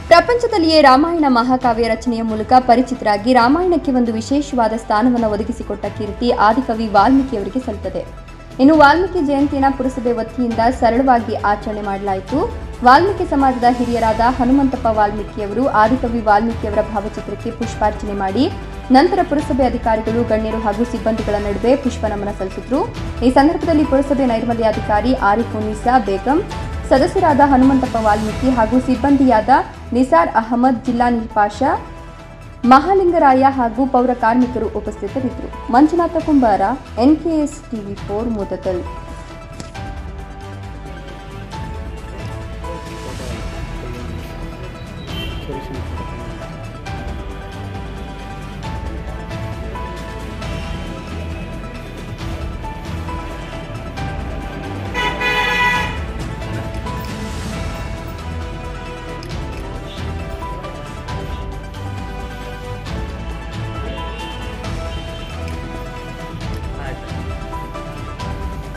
ಪ್ರಪಂಚದಲ್ಲಿಯೇ ರಾಮಾಯಣ ಮಹಾಕಾವ್ಯ ರಚನೆಯ ಮೂಲಕ ಪರಿಚಿತರಾಗಿ ರಾಮಾಯಣಕ್ಕೆ ಒಂದು ವಿಶೇಷವಾದ ಸ್ಥಾನವನ್ನು ಒದಗಿಸಿಕೊಟ್ಟ ಕೀರ್ತಿ ಆದಿಕವಿ ವಾಲ್ಮೀಕಿಯವರಿಗೆ ಸಲ್ಲುತ್ತದೆ ಇನ್ನು ವಾಲ್ಮೀಕಿ ಜಯಂತಿಯನ್ನು ಪುರಸಭೆ ವತಿಯಿಂದ ಸರಳವಾಗಿ ಆಚರಣೆ ಮಾಡಲಾಯಿತು ವಾಲ್ಮೀಕಿ ಸಮಾಜದ ಹಿರಿಯರಾದ ಹನುಮಂತಪ್ಪ ವಾಲ್ಮೀಕಿಯವರು ಆದಿಕವಿ ವಾಲ್ಮೀಕಿಯವರ ಭಾವಚಿತ್ರಕ್ಕೆ ಪುಷ್ಪಾರ್ಚನೆ ಮಾಡಿ ನಂತರ ಪುರಸಭೆ ಅಧಿಕಾರಿಗಳು ಗಣ್ಯರು ಹಾಗೂ ಸಿಬ್ಬಂದಿಗಳ ನಡುವೆ ಪುಷ್ಪ ನಮನ ಸಲ್ಲಿಸಿದ್ರು ಈ ಸಂದರ್ಭದಲ್ಲಿ ಪುರಸಭೆ ನೈರ್ಮಲ್ಯಾಧಿಕಾರಿ ಆರಿಫ್ ಉನ್ನೀಸಾ ಬೇಗಂ ಸದಸ್ಯರಾದ ಹನುಮಂತಪ್ಪ ವಾಲ್ಮೀಕಿ ಹಾಗೂ ಸಿಬ್ಬಂದಿಯಾದ ನಿಸಾರ್ ಅಹಮದ್ ಜಿಲ್ಲಾ ನಿಪಾಶ ಮಹಾಲಿಂಗರಾಯ ಹಾಗೂ ಪೌರ ಕಾರ್ಮಿಕರು ಉಪಸ್ಥಿತರಿದ್ದರು ಮಂಜುನಾಥ ಕುಂಬಾರ ಎನ್ಕೆಎಸ್ ಟಿವಿ ಫೋರ್ ಮುದಕಲ್ ಸರಿ